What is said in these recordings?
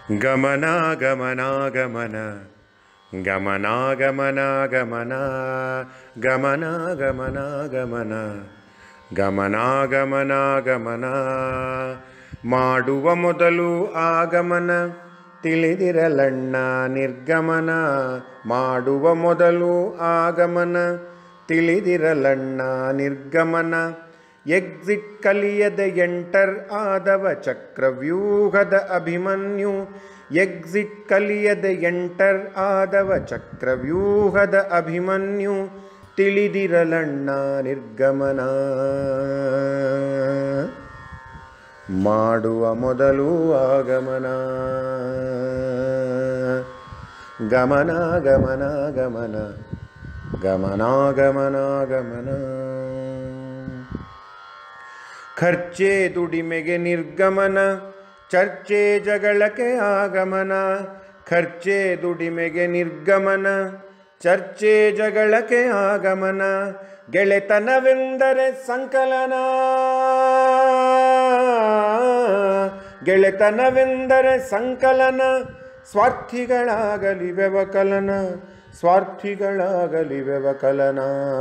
ಗಮನ ಗಮನ ಗಮನ ಗಮನ ಗಮನ ಗಮನ ಗಮನ ಗಮನ ಗಮನ ಗಮನ ಗಮನ ಗಮನ ಮಾಡುವ ಮೊದಲು ಆಗಮನ ತಿಳಿದಿರಲಣ್ಣ ನಿರ್ಗಮನ ಮಾಡುವ ಮೊದಲು ಆಗಮನ ತಿಳಿದಿರಲಣ್ಣ ನಿರ್ಗಮನ ಎಕ್ಸಿಟ್ ಕಲಿಯದ ಎಂಟರ್ ಆದವ ಚಕ್ರವ್ಯೂಹದ ಅಭಿಮನ್ಯು ಎಕ್ಸಿಟ್ ಕಲಿಯದ ಎಂಟರ್ ಆದವ ಚಕ್ರವ್ಯೂಹದ ಅಭಿಮನ್ಯು ತಿಳಿದಿರಲಣ್ಣ ನಿರ್ಗಮನ ಮಾಡುವ ಮೊದಲು ಆಗಮನ ಗಮನ ಗಮನ ಗಮನ ಗಮನ ಗಮನ ಗಮನ ಖರ್ಚೆ ದುಡಿಮೆಗೆ ನಿರ್ಗಮನ ಚರ್ಚೆ ಜಗಳಕ್ಕೆ ಆಗಮನ ಖರ್ಚೆ ದುಡಿಮೆಗೆ ನಿರ್ಗಮನ ಚರ್ಚೆ ಜಗಳಕ್ಕೆ ಆಗಮನ ಗೆಳೆತನವೆಂದರೆ ಸಂಕಲನ ಗೆಳೆತನವೆಂದರೆ ಸಂಕಲನ ಸ್ವಾರ್ಥಿಗಳಾಗಲಿ ವ್ಯವಕಲನ ಸ್ವಾರ್ಥಿಗಳಾಗಲಿ ವ್ಯವಕಲನ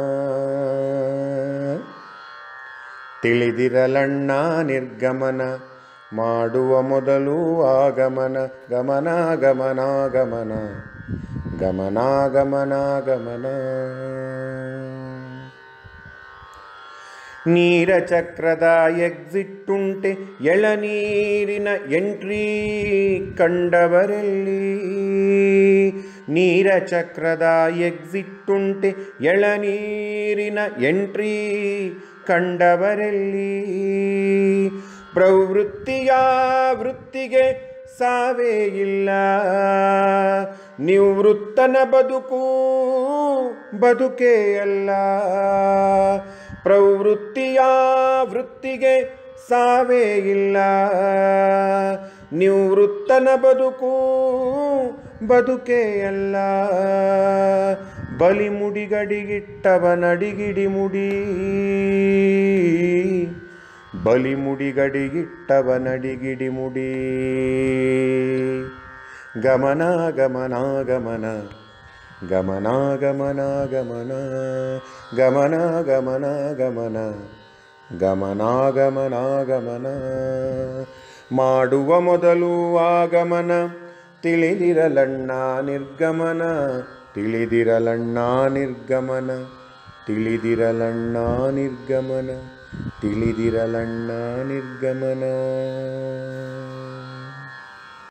ತಿಳಿದಿರಲಣ್ಣ ನಿರ್ಗಮನ ಮಾಡುವ ಮೊದಲು ಆಗಮನ ಗಮನ ಗಮನ ಗಮನ ಗಮನ ಗಮನ ಗಮನ ನೀರ ಚಕ್ರದ ಎಕ್ಸಿಟ್ ಉಂಟೆ ಎಳನೀರಿನ ಎಂಟ್ರಿ ಕಂಡವರೆಲ್ಲಿ ನೀರ ಚಕ್ರದ ಎಕ್ಸಿಟ್ ಉಂಟೆ ಎಳನೀರಿನ ಎಂಟ್ರಿ ಕಂಡವರೆಲ್ಲಿ ಪ್ರವೃತ್ತಿಯ ವೃತ್ತಿಗೆ ಸಾವೇ ಇಲ್ಲ ನಿವೃತ್ತನ ಬದುಕು ಬದುಕೇ ಅಲ್ಲ ಪ್ರವೃತ್ತಿಯ ವೃತ್ತಿಗೆ ಸಾವೇ ಇಲ್ಲ ನಿವೃತ್ತನ ಬದುಕು ಬದುಕೇ ಅಲ್ಲ ಬಲಿ ಮುಡಿಗಡಿಗಿಟ್ಟವ ನಡಿಗಿಡಿ ಮುಡಿ ಬಲಿ ಮುಡಿಗಡಿಗಿಟ್ಟವ ನಡಿಗಿಡಿ ಮುಡಿ ಗಮನ ಗಮನ ಗಮನ ಗಮನ ಗಮನ ಗಮನ ಗಮನ ಗಮನ ಗಮನ ಗಮನ ಗಮನ ಗಮನ ಮಾಡುವ ಮೊದಲು ಆಗಮನ ತಿಳಿದಿರಲಣ್ಣ ನಿರ್ಗಮನ ತಿಳಿದಿರಲಣ್ಣ ನಿರ್ಗಮನ ತಿಳಿದಿರಲಣ್ಣ ನಿರ್ಗಮನ ತಿಳಿದಿರಲಣ್ಣ ನಿರ್ಗಮನ